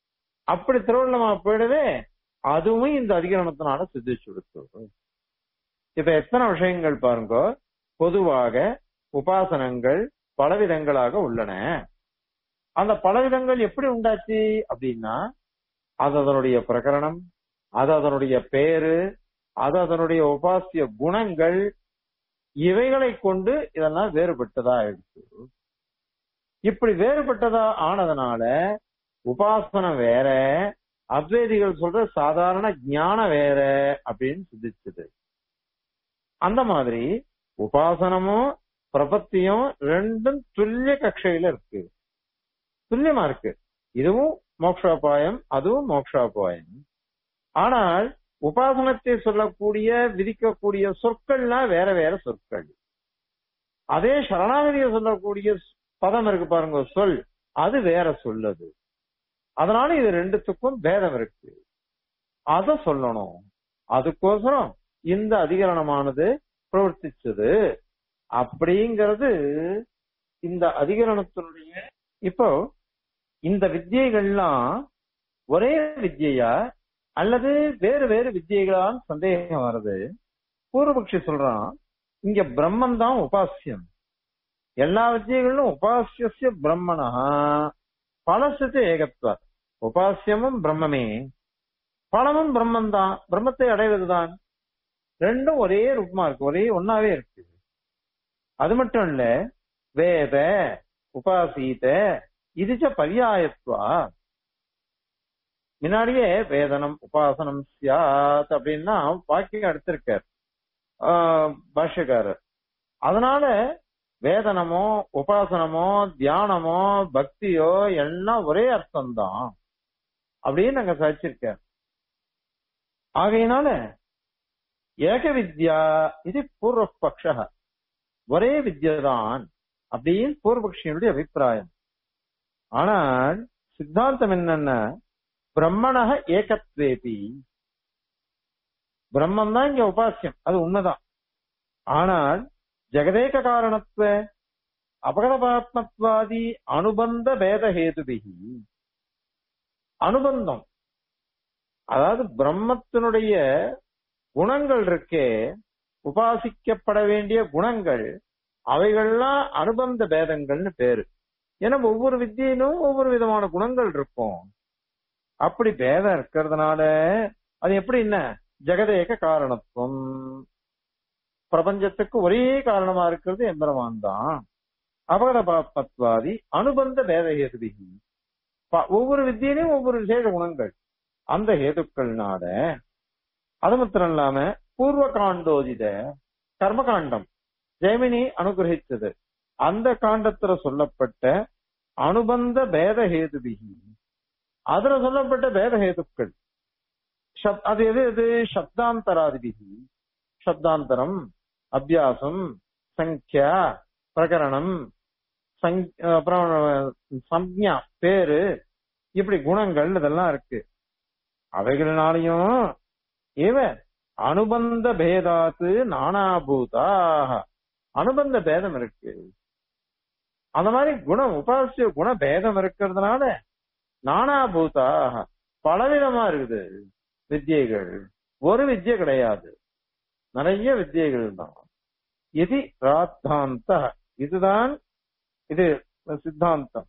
Speaker 1: அப்படி திருவள்ளமா போயிடவே அதுவும் இந்த அதிகரணத்தினால சித்திச்சு கொடுத்தது இப்ப எத்தனை விஷயங்கள் பாருங்க பொதுவாக உபாசனங்கள் பலவிதங்களாக உள்ளன அந்த பலவிதங்கள் எப்படி உண்டாச்சு அப்படின்னா அது அதனுடைய பிரகரணம் அது அதனுடைய பேரு அது அதனுடைய உபாசிய குணங்கள் இவைகளை கொண்டு இதெல்லாம் வேறுபட்டதா ஆயிடுச்சு இப்படி வேறுபட்டதா ஆனதுனால உபாசனம் வேற அத்வைதிகள் சொல்ற சாதாரண ஞானம் வேற அப்படின்னு சிந்திச்சது அந்த மாதிரி உபாசனமும் பிரபத்தியும் ரெண்டும் துல்லிய கட்சையில இருக்கு துல்லியமா இருக்கு இதுவும் மோக்ஷாபாயம் அதுவும் மோக்ஷாபாயம் ஆனால் உபாசனத்தை சொல்லக்கூடிய விதிக்கக்கூடிய சொற்கள்லாம் வேற வேற சொற்கள் அதே சரணாகதியை சொல்லக்கூடிய பதம் இருக்கு பாருங்க சொல் அது வேற சொல்லது அதனால இது ரெண்டுத்துக்கும் பேதம் இருக்கு அத சொல்லணும் அதுக்கோசரம் இந்த அதிகரணமானது பிரவர்த்திச்சது அப்படிங்கிறது இந்த அதிகரணத்தினுடைய இப்போ இந்த வித்தியைகள்லாம் ஒரே வித்தியா அல்லது வேறு வேறு வித்தியைகளான்னு சந்தேகம் வருது பூர்வபக்ஷி சொல்றான் இங்க பிரம்மன் தான் உபாசியம் எல்லா வித்தியைகளும் உபாசிய பிரம்மனா பலசத்து ஏகத்வா உபாசியமும் பிரம்மமே பலமும் பிரம்மன் தான் பிரம்மத்தை அடைவதுதான் ரெண்டும் ஒரே ரூபமா இருக்கு ஒரே ஒன்னாவே இருக்கு அது மட்டும் இல்ல வேத உபாசீத இதுச்ச பரியாயத்வா முன்னாடியே வேதனம் உபாசனம் சியாத் அப்படின்னா வாக்கியம் எடுத்திருக்கார் பாஷ்யக்காரர் அதனால வேதனமோ உபாசனமோ தியானமோ பக்தியோ எல்லாம் ஒரே அர்த்தம்தான் அப்படின்னு நாங்க சாதிச்சிருக்கார் ஆகையினால ஏக வித்யா இது பூர்வபக்ஷ ஒரே வித்யதான் அப்படின்னு பூர்வபக்ஷியனுடைய அபிப்பிராயம் ஆனால் சித்தாந்தம் என்னன்னா பிரம்மணக ஏகத்வேபி பிரம்மம் தான் இங்க உபாசியம் அது உண்மைதான் ஆனால் ஜெகதேக காரணத்துவ அபகதபாத்மத்வாதி அனுபந்த பேதஹேதுபிகி அனுபந்தம் அதாவது பிரம்மத்தினுடைய குணங்கள் இருக்கே உபாசிக்கப்பட வேண்டிய குணங்கள் அவைகள்லாம் அனுபந்த பேதங்கள்னு பேரு ஏன்னா ஒவ்வொரு வித்தியிலும் ஒவ்வொரு விதமான குணங்கள் இருக்கும் அப்படி பேதம் இருக்கிறதுனால அது எப்படி என்ன ஜெகதேக காரணத்துவம் பிரபஞ்சத்துக்கு ஒரே காரணமா இருக்கிறது எம்பெருமான் தான் அபகத பாத்மத்வாதி அனுபந்த பேத ஹேதுபிகி ஒவ்வொரு வித்தியிலையும் ஒவ்வொரு விசேஷ குணங்கள் அந்த ஹேதுக்கள்னால அது மாத்திரம் இல்லாம பூர்வ காண்டோதித கர்மகாண்டம் ஜெமினி அனுகிரகித்தது அந்த காண்டத்துல சொல்லப்பட்ட அனுபந்த பேத ஹேதுபிகி அதுல சொல்லப்பட்ட பேத ஹேதுக்கள் அது எது எது சப்தாந்தராதிபிகி சப்தாந்தரம் அபியாசம் சங்கியா பிரகரணம் அப்புறம் சம்யா பேரு இப்படி குணங்கள் இதெல்லாம் இருக்கு அவைகளினாலையும் ஏவ அனுபந்த பேதாத்து நானாபூதாக அனுபந்த பேதம் இருக்கு அந்த மாதிரி குணம் உபாசிய குண பேதம் இருக்கிறதுனால நானாபூதாக பலவிதமா இருக்குது வித்தியைகள் ஒரு வித்தியை கிடையாது நிறைய வித்தியைகள் தான் இது ராத்தாந்த இதுதான் இது சித்தாந்தம்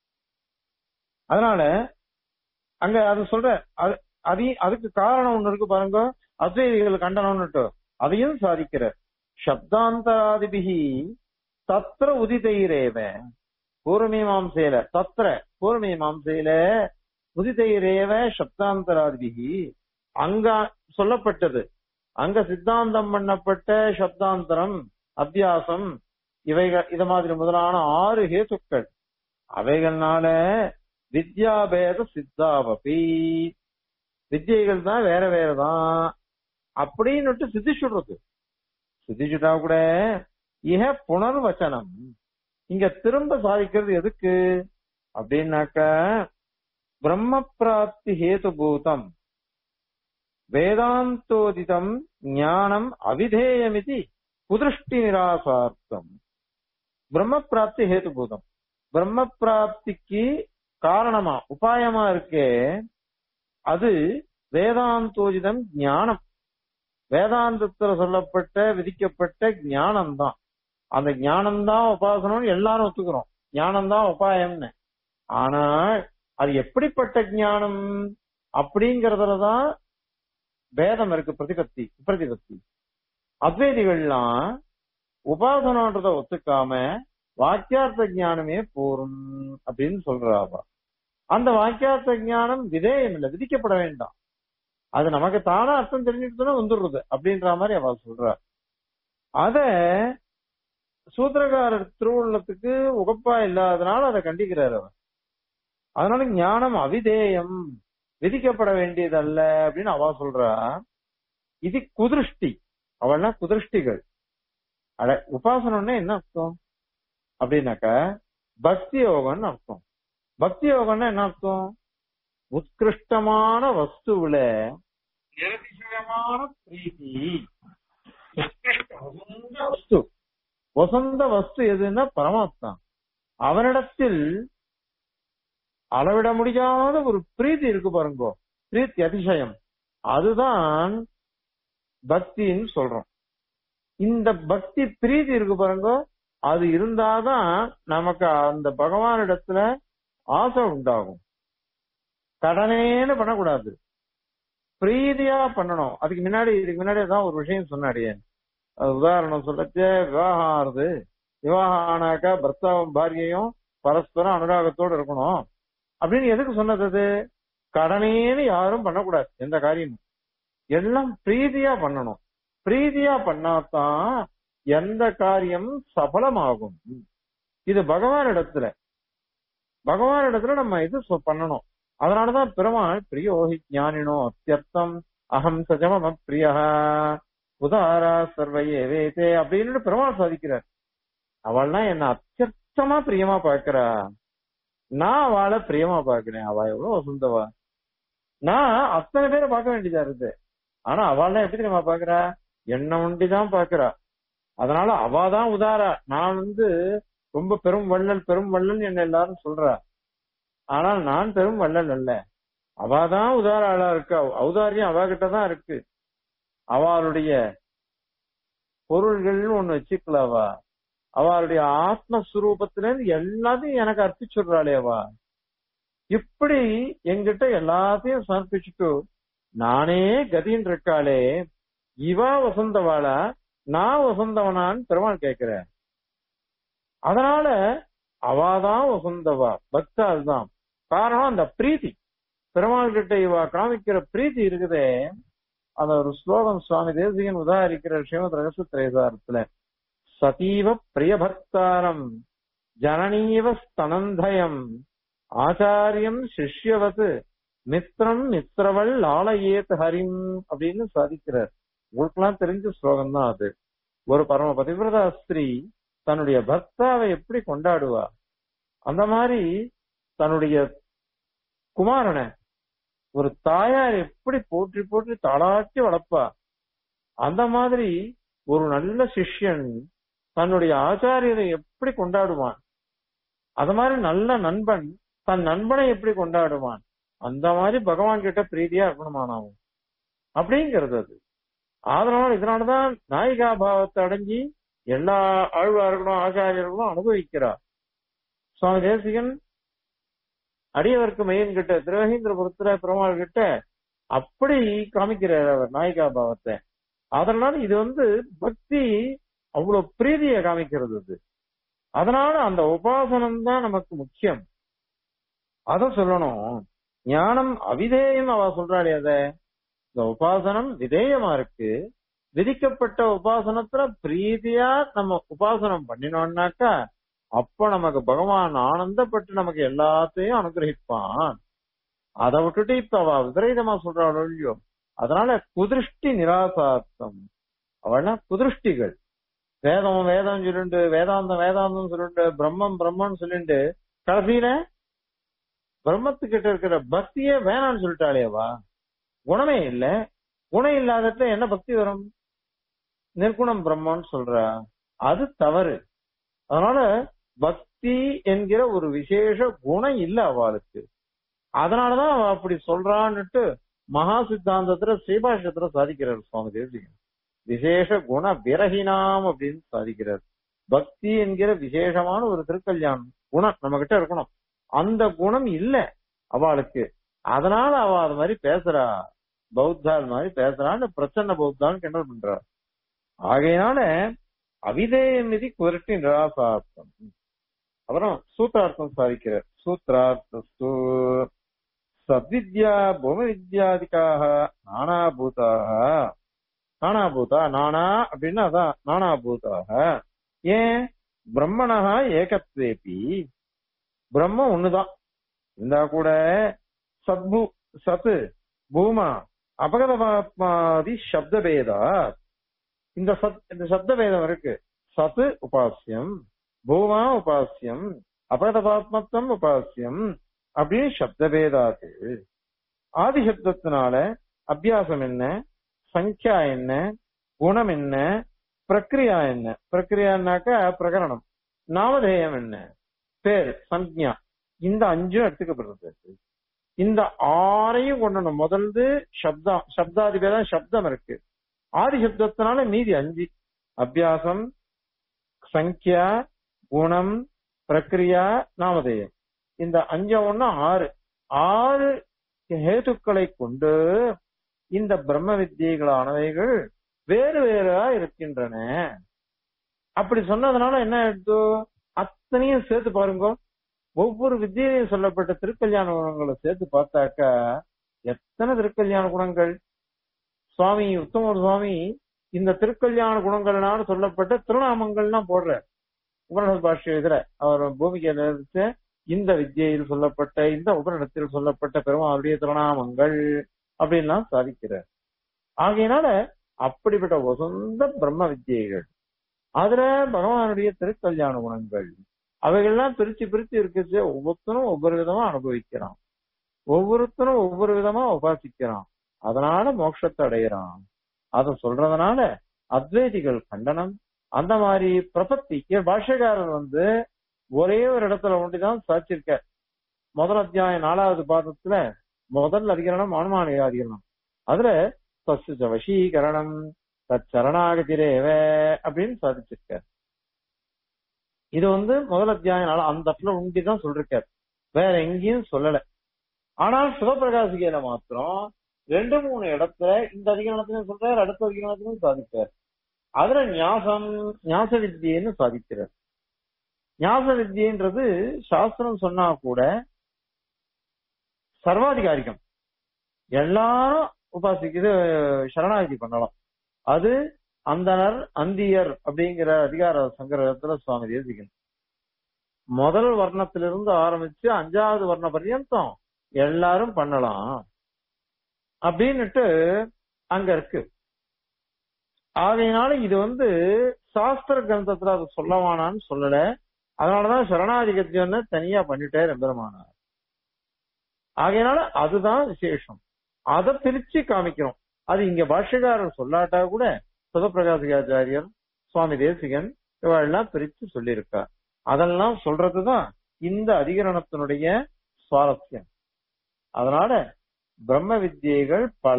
Speaker 1: அதனால அங்க அது சொல்ற அது அதுக்கு காரணம் ஒண்ணு இருக்கு பாருங்க அத்வைதிகள் கண்டனம்னுட்டு அதையும் சாதிக்கிற சப்தாந்தராதிபிகி தத்திர உதிதைரேவ பூர்வமீமாம்சையில தத்திர பூர்வமீமாம்சையில உதிதைரேவ சப்தாந்தராதிபிகி அங்க சொல்லப்பட்டது அங்க சித்தாந்தம் பண்ணப்பட்ட சப்தாந்தரம் அத்தியாசம் இவைகள் இது மாதிரி முதலான ஆறு ஹேத்துக்கள் அவைகள்னால வித்யாபேத சித்தாவபி வித்தியைகள் தான் வேற வேறதான் அப்படின்னு சித்திச்சுடுறது சித்திச்சுட்டா கூட இக புனர்வச்சனம் இங்க திரும்ப சாதிக்கிறது எதுக்கு அப்படின்னாக்க பிரம்ம பிராப்தி ஹேதுபூதம் வேதாந்தோதிதம் ஞானம் அவிதேயமிதி குதிருஷ்டி நிராசார்த்தம் பிரம்ம பிராப்தி ஹேதுபூதம் பிரம்ம பிராப்திக்கு காரணமா உபாயமா இருக்கே அது வேதாந்தோஜிதம் ஞானம் வேதாந்தத்துல சொல்லப்பட்ட விதிக்கப்பட்ட ஞானம் தான் அந்த ஞானம் தான் உபாசனம் எல்லாரும் ஒத்துக்கிறோம் ஞானம் தான் உபாயம்னு ஆனால் அது எப்படிப்பட்ட ஞானம் அப்படிங்கறதுலதான் வேதம் இருக்கு பிரதிபத்தி பிரதிபத்தி அத்வைதிகள்லாம் உபாசனன்றத ஒத்துக்காம வாக்கியார்த்த ஞானமே போரும் அப்படின்னு சொல்றாவா அந்த வாக்கியார்த்த ஞானம் விதேயம் இல்லை விதிக்கப்பட வேண்டாம் அது நமக்கு தானா அர்த்தம் தெரிஞ்சுக்கிட்டுதான் வந்துடுறது அப்படின்ற மாதிரி அவ சொல்றா அத சூத்திரகாரர் திருவுள்ளத்துக்கு உகப்பா இல்லாதனால அதை கண்டிக்கிறார் அவர் அதனால ஞானம் அவிதேயம் விதிக்கப்பட வேண்டியதல்ல அப்படின்னு அவ சொல்றா இது குதிருஷ்டி அவள்னா குதிருஷ்டிகள் அட உபாசனம்னா என்ன அர்த்தம் அப்படின்னாக்க பக்தி யோகம்னு அர்த்தம் பக்தி யோகம்னா என்ன அர்த்தம் உத்கிருஷ்டமான வஸ்துவில நிரதிசயமான பிரீதி உத்கிருஷ்ட வசந்த வஸ்து வசந்த வஸ்து எதுன்னா பரமாத்மா அவனிடத்தில் அளவிட முடியாத ஒரு பிரீத்தி இருக்கு பாருங்கோ பிரீத்தி அதிசயம் அதுதான் பக்தின்னு சொல்றோம் இந்த பக்தி பிரீதி இருக்கு பாருங்க அது இருந்தாதான் நமக்கு அந்த பகவானிடத்துல ஆசை உண்டாகும் கடனேன்னு பண்ணக்கூடாது பிரீதியா பண்ணணும் அதுக்கு முன்னாடி இதுக்கு முன்னாடி தான் ஒரு விஷயம் சொன்னாடியே அது உதாரணம் சொல்லச்சே விவாகம் ஆறுது விவாகம் ஆனாக்கா பர்த்தாவும் பாரியையும் பரஸ்பரம் அனுராகத்தோடு இருக்கணும் அப்படின்னு எதுக்கு சொன்னது அது கடனேன்னு யாரும் பண்ணக்கூடாது எந்த காரியமும் எல்லாம் பிரீதியா பண்ணணும் பிரீதியா பண்ணாதான் எந்த காரியம் சபலமாகும் இது பகவான் இடத்துல பகவான் இடத்துல நம்ம இது சொ- பண்ணணும் அதனாலதான் பெருமாள் பிரியோஹி ஞானினோ அத்தியர்த்தம் அகம் சஜமம பிரியா உதாரா சர்வையே வேதே அப்படின்னு பெருமாள் சாதிக்கிறார் அவள்லாம் என்ன அத்தியர்த்தமா பிரியமா பார்க்கிறா நான் அவளை பிரியமா பார்க்கிறேன் அவ எவ்வளவு வசந்தவா நான் அத்தனை பேரை பார்க்க வேண்டியதா இருக்கு ஆனா அவள்லாம் எப்படி தெரியுமா பாக்குறா என்ன ஒண்டிதான் பாக்குறா அதனால அவாதான் உதாரா நான் வந்து ரொம்ப பெரும் வள்ளல் பெரும் வள்ளல் என்ன எல்லாரும் சொல்றா ஆனால் நான் பெரும் வள்ளல் அல்ல அவாதான் உதார ஆளா இருக்கா ஔதாரியம் அவகிட்ட தான் இருக்கு அவளுடைய பொருள்கள்னு ஒண்ணு வச்சுக்கலாவா அவளுடைய ஆத்மஸ்வரூபத்துல இருந்து எல்லாத்தையும் எனக்கு அர்ப்பிச்சுடுறாளே அவ இப்படி என்கிட்ட எல்லாத்தையும் சமர்ப்பிச்சுட்டு நானே கதின்னு இருக்காளே இவா வசந்தவாளா நான் வசந்தவனான்னு பெருமாள் கேட்கிறேன் அதனால அவாதான் வசந்தவா பக்தால் தான் காரணம் அந்த பிரீத்தி பெருமாள் கிட்ட இவா காமிக்கிற பிரீத்தி இருக்குதே அந்த ஒரு ஸ்லோகம் சுவாமி தேசிகன் உதாரிக்கிற ஸ்ரீமத் ரகச திரேசாரத்துல சதீவ பிரியபக்தாரம் ஜனனீவ ஸ்தனந்தயம் ஆச்சாரியம் சிஷ்யவத் மித்ரம் மித்ரவள் ஆலயேத் ஹரிம் அப்படின்னு சாதிக்கிறார் உங்களுக்கெல்லாம் தெரிஞ்ச ஸ்லோகம் தான் அது ஒரு பரம பதிவிரதா ஸ்திரீ தன்னுடைய பர்த்தாவை எப்படி கொண்டாடுவா அந்த மாதிரி தன்னுடைய குமாரனை ஒரு தாயார் எப்படி போற்றி போற்றி தாளாட்டி வளர்ப்பா அந்த மாதிரி ஒரு நல்ல சிஷ்யன் தன்னுடைய ஆச்சாரியரை எப்படி கொண்டாடுவான் அது மாதிரி நல்ல நண்பன் தன் நண்பனை எப்படி கொண்டாடுவான் அந்த மாதிரி பகவான் கிட்ட பிரீதியா இருக்கணுமானாவும் அப்படிங்கிறது அது அதனால இதனாலதான் நாயிகா பாவத்தை அடைஞ்சி எல்லா ஆழ்வார்களும் ஆச்சாரியர்களும் அனுபவிக்கிறார் சுவாமி தேசிகன் அடியவர்க்கு மையன் கிட்ட திருவகேந்திரபுரத்துல பெருமாள் கிட்ட அப்படி காமிக்கிறார் அவர் நாயிகா பாவத்தை அதனால இது வந்து பக்தி அவ்வளவு பிரீதியை காமிக்கிறது அது அதனால அந்த உபாசனம் தான் நமக்கு முக்கியம் அத சொல்லணும் ஞானம் அவிதேயம் அவ சொல்றாளே அத இந்த உபாசனம் விதேயமா இருக்கு விதிக்கப்பட்ட உபாசனத்துல பிரீதியா நம்ம உபாசனம் பண்ணினோம்னாக்கா அப்ப நமக்கு பகவான் ஆனந்தப்பட்டு நமக்கு எல்லாத்தையும் அனுகிரகிப்பான் அதை விட்டுட்டு இப்ப அவ விபரீதமா சொல்றாளோ இல்லையோ அதனால குதிருஷ்டி நிராசார்த்தம் அவள்னா குதிருஷ்டிகள் வேதம் வேதம் சொல்லிண்டு வேதாந்தம் வேதாந்தம் சொல்லிண்டு பிரம்மம் பிரம்மன்னு சொல்லிண்டு கடைசியில பிரம்மத்துக்கிட்ட இருக்கிற பக்தியே வேணாம்னு சொல்லிட்டாளேவா குணமே இல்ல குணம் இல்லாதப்ப என்ன பக்தி வரும் நிர்குணம் பிரம்மன்னு சொல்றா அது தவறு அதனால பக்தி என்கிற ஒரு விசேஷ குணம் இல்ல அவளுக்கு அதனாலதான் அவ அப்படி சொல்றான்னுட்டு மகா சித்தாந்தத்துல ஸ்ரீபாஷ்யத்துல சாதிக்கிறார் சுவாமி தேசிகன் விசேஷ குண விரகினாம் அப்படின்னு சாதிக்கிறார் பக்தி என்கிற விசேஷமான ஒரு திருக்கல்யாணம் குணம் நம்ம கிட்ட இருக்கணும் அந்த குணம் இல்ல அவளுக்கு அதனால அவ அது மாதிரி பேசுறா பௌத்தாள் மாதிரி பேசுறான்னு பிரச்சனை பௌத்தான்னு கிண்டல் பண்றா ஆகையினால அவிதேயம் இது குரட்டி நிராசார்த்தம் அப்புறம் சூத்திரார்த்தம் சாதிக்கிறார் சூத்திரார்த்தஸ்து சத்வித்யா பூம வித்யாதிக்காக நானாபூதாக நானாபூதா நானா அப்படின்னா அதான் நானாபூதாக ஏன் பிரம்மணா ஏகத்வேபி பிரம்மம் ஒண்ணுதான் இருந்தா கூட சத்பு சத்து பூமா அபகதமாதி சப்த பேதா இந்த சத் இந்த சப்த பேதம் இருக்கு சத்து உபாசியம் பூமா உபாசியம் அபகதபாத்மத்துவம் உபாசியம் அப்படின்னு சப்த பேதாது ஆதி சப்தத்தினால அபியாசம் என்ன சங்கியா என்ன குணம் என்ன பிரக்ரியா என்ன பிரக்ரியான்னாக்க பிரகரணம் நாமதேயம் என்ன பேர் சஞ்ஞா இந்த அஞ்சும் எடுத்துக்கப்படுறது இந்த ஆறையும் கொண்டணும் முதல்து சப்தம் சப்தாதிபேதம் சப்தம் இருக்கு ஆதி சப்தத்தினால மீதி அஞ்சு அபியாசம் சங்கியா குணம் பிரக்ரியா நாமதேயம் இந்த அஞ்சு ஒண்ணு ஆறு ஆறு ஹேதுக்களை கொண்டு இந்த பிரம்ம வித்தியைகளானவைகள் வேறு வேறா இருக்கின்றன அப்படி சொன்னதுனால என்ன எடுத்து அத்தனையும் சேர்த்து பாருங்க ஒவ்வொரு வித்தியிலையும் சொல்லப்பட்ட திருக்கல்யாண குணங்களை சேர்த்து பார்த்தாக்கா எத்தனை திருக்கல்யாண குணங்கள் சுவாமி உத்தமர் சுவாமி இந்த திருக்கல்யாண குணங்கள்னால சொல்லப்பட்ட திருநாமங்கள்லாம் போடுற உபநிடத பாஷ்ய இதுல அவர் பூமிகையில இருந்து இந்த வித்தியில் சொல்லப்பட்ட இந்த உபநிடத்தில் சொல்லப்பட்ட பெருமாளுடைய திருநாமங்கள் அப்படின்லாம் சாதிக்கிறார் ஆகையினால அப்படிப்பட்ட வசந்த பிரம்ம வித்தியைகள் அதுல பகவானுடைய திருக்கல்யாண குணங்கள் அவைகள்லாம் பிரிச்சு பிரிச்சு இருக்குது ஒவ்வொருத்தரும் ஒவ்வொரு விதமா அனுபவிக்கிறான் ஒவ்வொருத்தரும் ஒவ்வொரு விதமா உபாசிக்கிறான் அதனால மோட்சத்தை அடையிறான் அத சொல்றதுனால அத்வைதிகள் கண்டனம் அந்த மாதிரி பிரபத்தி பாஷ்யக்காரர் வந்து ஒரே ஒரு இடத்துல ஒண்டிதான் சாச்சிருக்க முதல் அத்தியாயம் நாலாவது பாதத்துல முதல் அதிகரணம் அனுமான அதிகரணம் அதுல தஸ்ய வசீகரணம் தச்சரணாகதிரேவ அப்படின்னு சாதிச்சிருக்க இது வந்து முதல் அத்தியாயம் நாலா அந்த இடத்துல உண்டிதான் சொல்லிருக்காரு வேற எங்கேயும் சொல்லல ஆனால் சிவபிரகாசிகையில மாத்திரம் ரெண்டு மூணு இடத்துல இந்த அதிகரணத்திலையும் சொல்றாரு அடுத்த அதிகரணத்திலையும் சாதிக்கிறார் அதுல ஞாசம் ஞாச வித்தியன்னு சாதிக்கிறார் ஞாச வித்தியன்றது சாஸ்திரம் சொன்னா கூட சர்வாதிகாரிகம் எல்லாரும் உபாசிக்குது சரணாகதி பண்ணலாம் அது அந்தனர் அந்தியர் அப்படிங்கிற அதிகார சங்கரத்துல சுவாமி தேசிகன் முதல் வர்ணத்திலிருந்து ஆரம்பிச்சு அஞ்சாவது வர்ண பர்யந்தம் எல்லாரும் பண்ணலாம் அப்படின்னுட்டு அங்க இருக்கு ஆகையினால இது வந்து சாஸ்திர கிரந்தத்துல அதை சொல்லவானான்னு சொல்லல அதனாலதான் சரணாதிகத்தியம்னு தனியா பண்ணிட்டே எம்பெருமானார் ஆகையினால அதுதான் விசேஷம் அதை பிரிச்சு காமிக்கிறோம் அது இங்க பாஷ்யக்காரர் சொல்லாட்டா கூட சுதப்பிரகாசிகாச்சாரியர் சுவாமி தேசிகன் இவெல்லாம் பிரிச்சு சொல்லியிருக்கார் அதெல்லாம் சொல்றதுதான் இந்த அதிகரணத்தினுடைய சுவாரஸ்யம் அதனால பிரம்ம வித்தியைகள் பல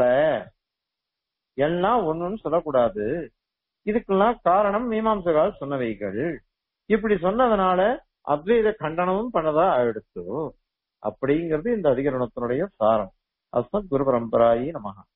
Speaker 1: எல்லாம் ஒண்ணுன்னு சொல்லக்கூடாது இதுக்கெல்லாம் காரணம் மீமாம்சகால் சொன்னவைகள் இப்படி சொன்னதுனால அத்வைத கண்டனமும் பண்ணதா ஆயிடுச்சு அப்படிங்கிறது இந்த அதிகரணத்தினுடைய சாரம் அஸ்மத் குரு பரம்பராயி நமகா